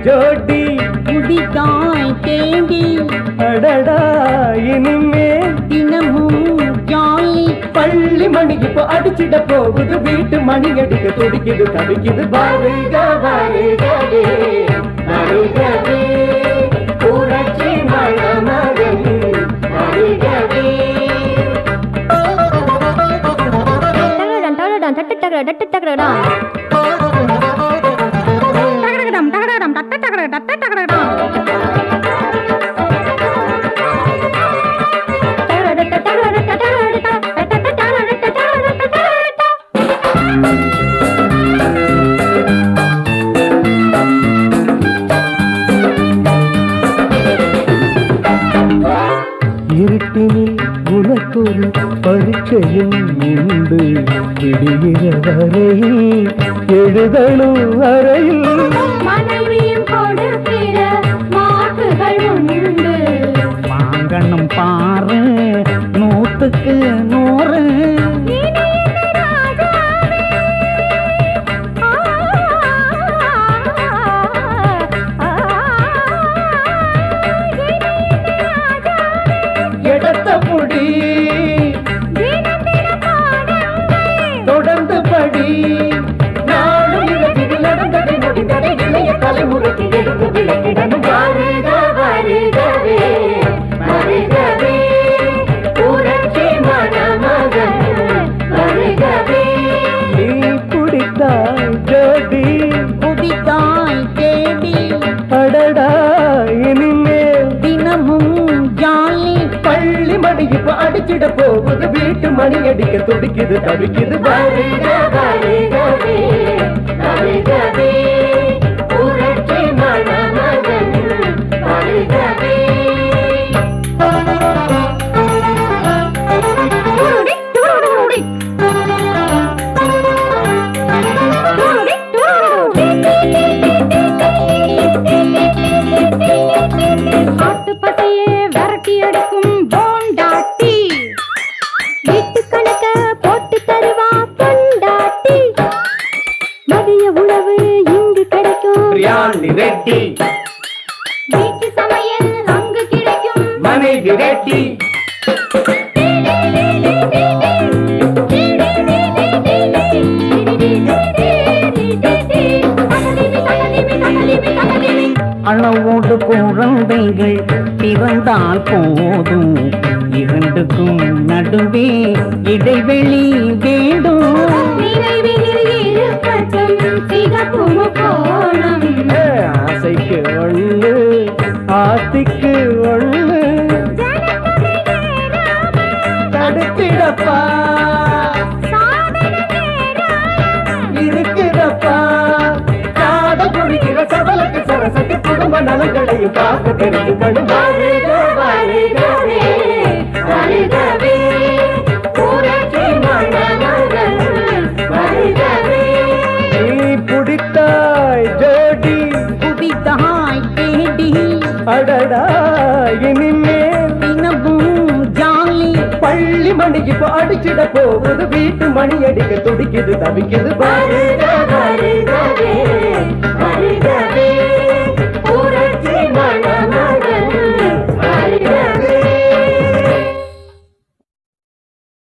ஜோடி குடித்தாய் தேடி அடடா இனிமே தினமும் ஜாலி பள்ளி மணி இப்போ அடிச்சிட போகுது வீட்டு மணி அடிக்க துடிக்குது தவிக்குது வருக வருகவே வருகவே புரட்சி மணமகன் வருகவே டகடடம் டகடடம் டட்டு டகட டட்டு டகடடம் டகடகம் டகடகம் டட்டு டகட டட்டு டகடகம் டகடட டகடட டகடட டட்டு டகடட டகடட டகடட இருட்டினில் உனக்கொரு பரீட்சையும் உண்டு விடுகிற வரையில் எழுதணும் அறையில் மனைவியும் கொடுக்கிற மாட்டுகள் உண்டு வாங்கணும் பாரு நூத்துக்கு நூறு எடுத்த புடி தொடர்ந்து படி நாளும் இரவில் நடந்ததை முடிந்ததை இளைய தலைமுறைக்கு எடுத்து விளக்கிடணும் வருக வருகவே வருகவே புரட்சி மணமகன் வருகவே நீ குடித்தாய் ஜோடி குடித்தாய் தேடி அடடா இனிமேல் தினமும் ஜாலி பள்ளி மணி இப்ப அடிச்சிட போகுது வீட்டு மணி அடிக்க துடிக்குது தவிக்குது வருக வருகவே வருகவே புரட்சி மணமகன் வருகவே துருடி, துருடி. துருடி, துருடி. காட்டுப்பட்டையே விரட்டி அடிக்கும் போண்டாட்டி வீட்டு கணக்க போட்டு தருவா பொண்டாட்டி மதிய உணவு இங்கு கிடைக்கும் பிரியாணி ரெட்டி வீட்டு சமையல் அங்கு கிடைக்கும் மனைவி ரெட்டி அளவோடு குழந்தைகள் பிறந்தால் போதும் இரண்டுக்கும் நடுவே இடைவெளி வேண்டும் ஏ, ஆசைக்கு ஒண்ணு ஆத்திக்கு ஒண்ணு தடுத்திடப்பா இருக்குதப்பா காத குடிக்கிற சபலக்கு சரசக்கு குடும்ப நலங்களையும் காக்க தெரிஞ்சுக்கணும் வருக வருகவே வருகவே புரட்சி மணமகன் வருகவே நீ பிடித்தாய் ஜோடி குடித்தாய் தேடி அடடா இனிமேல் தினமும் ஜாலி பள்ளி மணி இப்போ அடிச்சிட போகுது வீட்டு மணி அடிக்க துடிக்குது தவிக்குது வருக வருகவே வருக